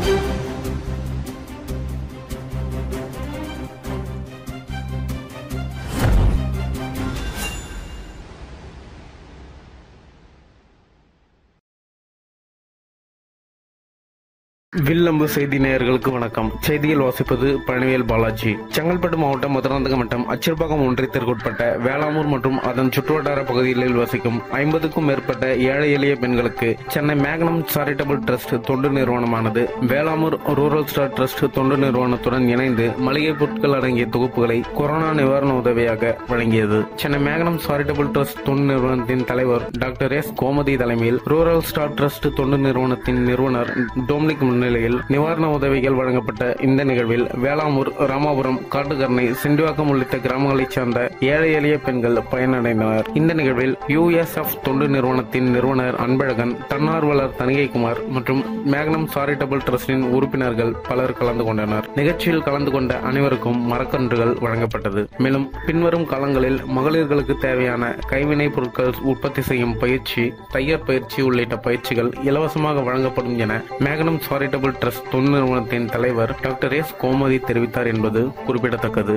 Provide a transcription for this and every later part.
வில்லம்பு செய்தி நேயர்களுக்கு வணக்கம் செய்திகள் வாசிப்பது பழனிவேல் பாலாஜி செங்கல்பட்டு மாவட்டம் மதுராந்தகம் வட்டம் அச்சிறுபாக்கம் ஒன்றியத்திற்குட்பட்ட வேளாமூர் மற்றும் அதன் சுற்றுவட்டார பகுதிகளில் வசிக்கும் ஐம்பதுக்கும் மேற்பட்ட ஏழை எளிய பெண்களுக்கு சென்னை மேக்னம் சாரிட்டபிள் ட்ரஸ்ட் தொண்டு நிறுவனமானது வேளாமூர் ரூரல் ஸ்டார் ட்ரஸ்ட் தொண்டு நிறுவனத்துடன் இணைந்து மளிகை பொருட்கள் அடங்கிய தொகுப்புகளை கொரோனா நிவாரண உதவியாக வழங்கியது சென்னை மேக்னம் சாரிட்டபிள் ட்ரஸ்ட் தொண்டு நிறுவனத்தின் தலைவர் டாக்டர் எஸ் கோமதி தலைமையில் ரூரல் ஸ்டார் ட்ரஸ்ட் தொண்டு நிறுவனத்தின் நிறுவனர் டொமினிக் முன்னிலையில் நிவாரண உதவிகள் வழங்கப்பட்ட இந்த நிகழ்வில் வேளாமூர் ராமாபுரம் காட்டுக்கரணை சிண்டுவாக்கம் உள்ளிட்ட கிராமங்களைச் சேர்ந்த ஏழை எளிய பெண்கள் பயனடைந்தனர் இந்த நிகழ்வில் யுஎஸ்எஃப் தொண்டு நிறுவனத்தின் நிறுவனர் அன்பழகன் தன்னார்வலர் தனிகைக்குமார் மற்றும் மேக்னம் சாரிட்டபிள் ட்ரஸ்டின் உறுப்பினர்கள் பலர் கலந்து கொண்டனர் நிகழ்ச்சியில் கலந்து கொண்ட அனைவருக்கும் மரக்கன்றுகள் வழங்கப்பட்டது மேலும் பின்வரும் காலங்களில் மகளிர்களுக்கு தேவையான கைவினை பொருட்கள் உற்பத்தி செய்யும் பயிற்சி தையர் பயிற்சி உள்ளிட்ட பயிற்சிகள் இலவசமாக வழங்கப்படும் என மேக்னம் சாரிட்டபிள் ட்ரஸ்ட் தொண்டு நிறுவனத்தின் தலைவர் டாக்டர் எஸ் கோமதி தெரிவித்தார் என்பது குறிப்பிடத்தக்கது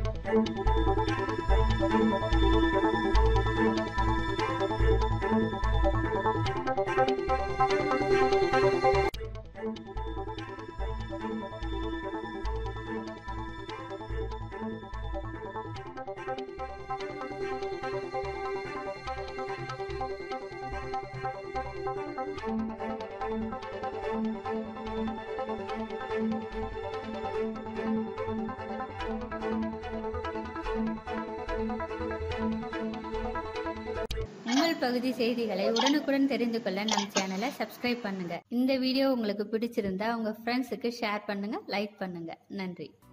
உங்கள் பகுதி செய்திகளை உடனுக்குடன் தெரிந்து கொள்ள நம் சேனலை சப்ஸ்கிரைப் பண்ணுங்க இந்த வீடியோ உங்களுக்கு பிடிச்சிருந்தா உங்க ஃப்ரெண்ட்ஸுக்கு ஷேர் பண்ணுங்க லைக் பண்ணுங்க நன்றி